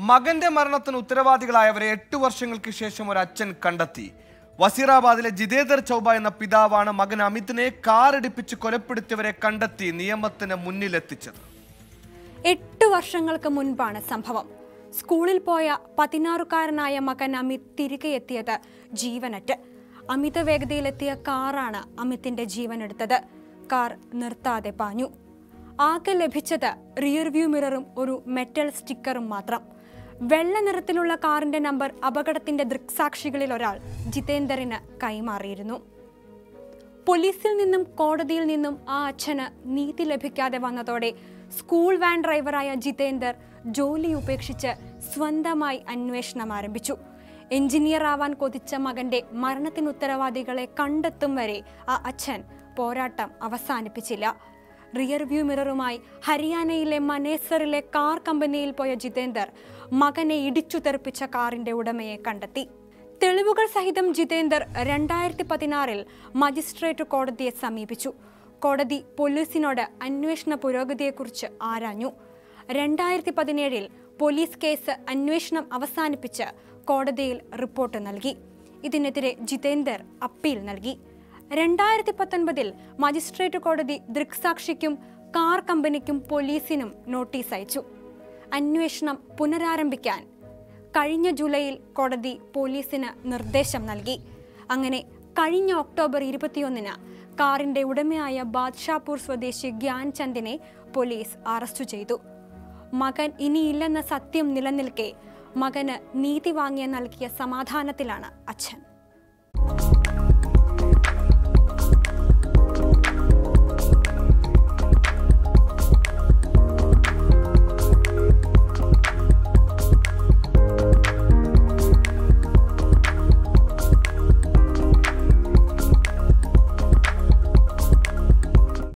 മകന്റെ മരണത്തിന് ഉത്തരവാദികളായവരെ എട്ടു വർഷങ്ങൾക്ക് ശേഷം ഒരു അച്ഛൻ കണ്ടെത്തി വസീറാബാദിലെ ജിതേന്ദർ ചൗബ എന്ന പിതാവാണ് മകൻ അമിതിനെ കാറിടിപ്പിച്ച് കൊലപ്പെടുത്തിയവരെ കണ്ടെത്തി നിയമത്തിന് മുന്നിലെത്തിച്ചത് എട്ട് വർഷങ്ങൾക്ക് മുൻപാണ് സംഭവം സ്കൂളിൽ പോയ പതിനാറുകാരനായ മകൻ അമിത് തിരികെ എത്തിയത് ജീവനറ്റ് അമിത വേഗതയിലെത്തിയ കാറാണ് അമിത്തിന്റെ ജീവനെടുത്തത് കാർ നിർത്താതെ പാഞ്ഞു ആകെ ലഭിച്ചത് റിയർ വ്യൂ മിററും ഒരു മെറ്റൽ സ്റ്റിക്കറും മാത്രം വെള്ള നിറത്തിലുള്ള കാറിന്റെ നമ്പർ അപകടത്തിന്റെ ദൃക്സാക്ഷികളിൽ ഒരാൾ ജിതേന്ദറിന് കൈമാറിയിരുന്നു പോലീസിൽ നിന്നും കോടതിയിൽ നിന്നും ആ അച്ഛന് നീതി ലഭിക്കാതെ വന്നതോടെ സ്കൂൾ വാൻ ഡ്രൈവറായ ജിതേന്ദർ ജോലി ഉപേക്ഷിച്ച് സ്വന്തമായി അന്വേഷണം ആരംഭിച്ചു എഞ്ചിനീയർ ആവാൻ കൊതിച്ച മകന്റെ മരണത്തിന് ഉത്തരവാദികളെ കണ്ടെത്തും വരെ ആ അച്ഛൻ പോരാട്ടം അവസാനിപ്പിച്ചില്ല റിയർ വ്യൂ മിററുമായി ഹരിയാനയിലെ മനേസറിലെ കാർ കമ്പനിയിൽ പോയ ജിതേന്ദർ മകനെ ഇടിച്ചു തെറിപ്പിച്ച കാറിന്റെ ഉടമയെ കണ്ടെത്തി തെളിവുകൾ സഹിതം ജിതേന്ദർ രണ്ടായിരത്തി പതിനാറിൽ മജിസ്ട്രേറ്റ് കോടതിയെ സമീപിച്ചു കോടതി പോലീസിനോട് അന്വേഷണ പുരോഗതിയെക്കുറിച്ച് ആരാഞ്ഞു രണ്ടായിരത്തി പതിനേഴിൽ പോലീസ് കേസ് അന്വേഷണം അവസാനിപ്പിച്ച് കോടതിയിൽ റിപ്പോർട്ട് നൽകി ഇതിനെതിരെ ജിതേന്ദർ അപ്പീൽ നൽകി രണ്ടായിരത്തി പത്തൊൻപതിൽ മജിസ്ട്രേറ്റ് കോടതി ദൃക്സാക്ഷിക്കും കാർ കമ്പനിക്കും പോലീസിനും നോട്ടീസ് അയച്ചു അന്വേഷണം പുനരാരംഭിക്കാൻ കഴിഞ്ഞ ജൂലൈയിൽ കോടതി പോലീസിന് നിർദ്ദേശം നൽകി അങ്ങനെ കഴിഞ്ഞ ഒക്ടോബർ ഇരുപത്തിയൊന്നിന് കാറിന്റെ ഉടമയായ ബാദ്ഷാപൂർ സ്വദേശി ഗ്യാൻ ചന്ദിനെ പോലീസ് അറസ്റ്റ് ചെയ്തു മകൻ ഇനിയില്ലെന്ന സത്യം നിലനിൽക്കെ മകന് നീതി വാങ്ങിയ നൽകിയ സമാധാനത്തിലാണ് അച്ഛൻ